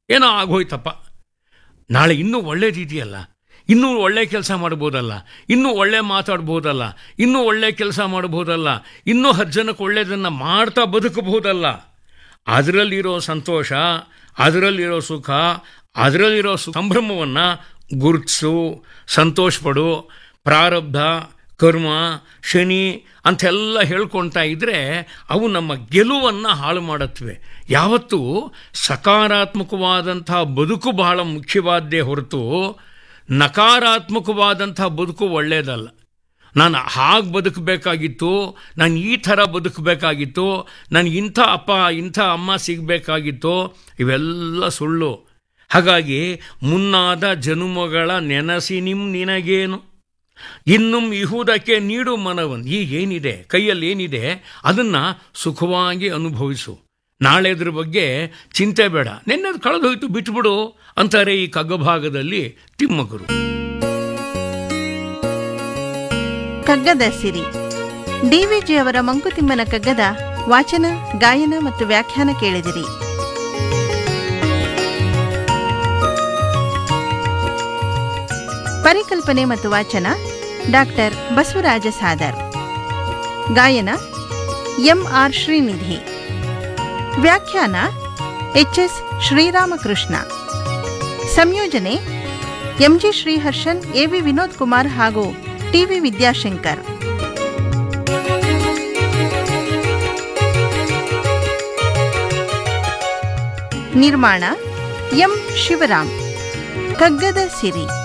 ಏನೋ ಆಗೋಯ್ತಪ್ಪ ನಾಳೆ ಇನ್ನೂ ಒಳ್ಳೇದಿದೆಯಲ್ಲ ಇನ್ನೂ ಒಳ್ಳೆ ಕೆಲಸ ಮಾಡ್ಬೋದಲ್ಲ ಇನ್ನೂ ಒಳ್ಳೆ ಮಾತಾಡ್ಬೋದಲ್ಲ ಇನ್ನೂ ಒಳ್ಳೆ ಕೆಲಸ ಮಾಡ್ಬೋದಲ್ಲ ಇನ್ನೂ ಹತ್ತು ಜನಕ್ಕೆ ಒಳ್ಳೆಯದನ್ನು ಮಾಡ್ತಾ ಬದುಕಬಹುದಲ್ಲ ಅದರಲ್ಲಿರೋ ಸಂತೋಷ ಅದರಲ್ಲಿರೋ ಸುಖ ಅದರಲ್ಲಿರೋ ಸು- ಸಂಭ್ರಮವನ್ನು ಗುರುತಿಸು ಸಂತೋಷಪಡು ಪ್ರಾರಬ್ಧ ಕರ್ಮ ಶನಿ ಅಂತೆಲ್ಲ ಹೇಳ್ಕೊಳ್ತಾ ಇದ್ದರೆ ಅವು ನಮ್ಮ ಗೆಲುವನ್ನು ಹಾಳು ಮಾಡುತ್ತವೆ ಯಾವತ್ತೂ ಸಕಾರಾತ್ಮಕವಾದಂಥ ಬದುಕು ಬಹಳ ಮುಖ್ಯವಾದ್ದೇ ಹೊರತು ನಕಾರಾತ್ಮಕವಾದಂಥ ಬದುಕು ಒಳ್ಳೆಯದಲ್ಲ ನಾನು ಹಾಗೆ ಬದುಕಬೇಕಾಗಿತ್ತು ನಾನು ಈ ಥರ ಬದುಕಬೇಕಾಗಿತ್ತು ನನಗೆ ಇಂಥ ಅಪ್ಪ ಇಂಥ ಅಮ್ಮ ಸಿಗಬೇಕಾಗಿತ್ತು ಇವೆಲ್ಲ ಸುಳ್ಳು ಹಾಗಾಗಿ ಮುನ್ನಾದ ಜನುಮಗಳ ನೆನಸಿ ನಿಮ್ ನಿನಗೇನು ಇನ್ನುಂ ಇಹುದಕ್ಕೆ ನೀಡು ಮನವನ್ನು ಈಗೇನಿದೆ ಕೈಯಲ್ಲಿ ಏನಿದೆ ಅದನ್ನು ಸುಖವಾಗಿ ಅನುಭವಿಸು ನಾಳೆದ್ರ ಬಗ್ಗೆ ಚಿಂತೆ ಬೇಡ ನಿನ್ನೆದು ಕಳೆದೋಯ್ತು ಬಿಟ್ಬಿಡು ಅಂತಾರೆ ಈ ಕಗ್ಗಭಾಗದಲ್ಲಿ ತಿಮ್ಮಗುರು ಕಗ್ಗದ ಸಿರಿ ಡಿವಿಜಿ ಅವರ ಮಂಕುತಿಮ್ಮನ ಕಗ್ಗದ ವಾಚನ ಗಾಯನ ಮತ್ತು ವ್ಯಾಖ್ಯಾನ ಕೇಳಿದಿರಿ ಪರಿಕಲ್ಪನೆ ಮತ್ತು ವಾಚನ ಡಾಕ್ಟರ್ ಬಸವರಾಜ ಸಾದರ್ ಗಾಯನ ಎಂ ಆರ್ ಶ್ರೀನಿಧಿ ವ್ಯಾಖ್ಯಾನ ಎಚ್ ಎಸ್ ಶ್ರೀರಾಮಕೃಷ್ಣ ಸಂಯೋಜನೆ ಎಂಜಿ ಶ್ರೀಹರ್ಷನ್ ಎವಿ ವಿನೋದ್ ಕುಮಾರ್ ಹಾಗೂ ಟಿವಿ ವಿದ್ಯಾಶಂಕರ್ ನಿರ್ಮಾಣ ಎಂ ಶಿವರಾಮ್ ಕಗ್ಗದ ಸಿರಿ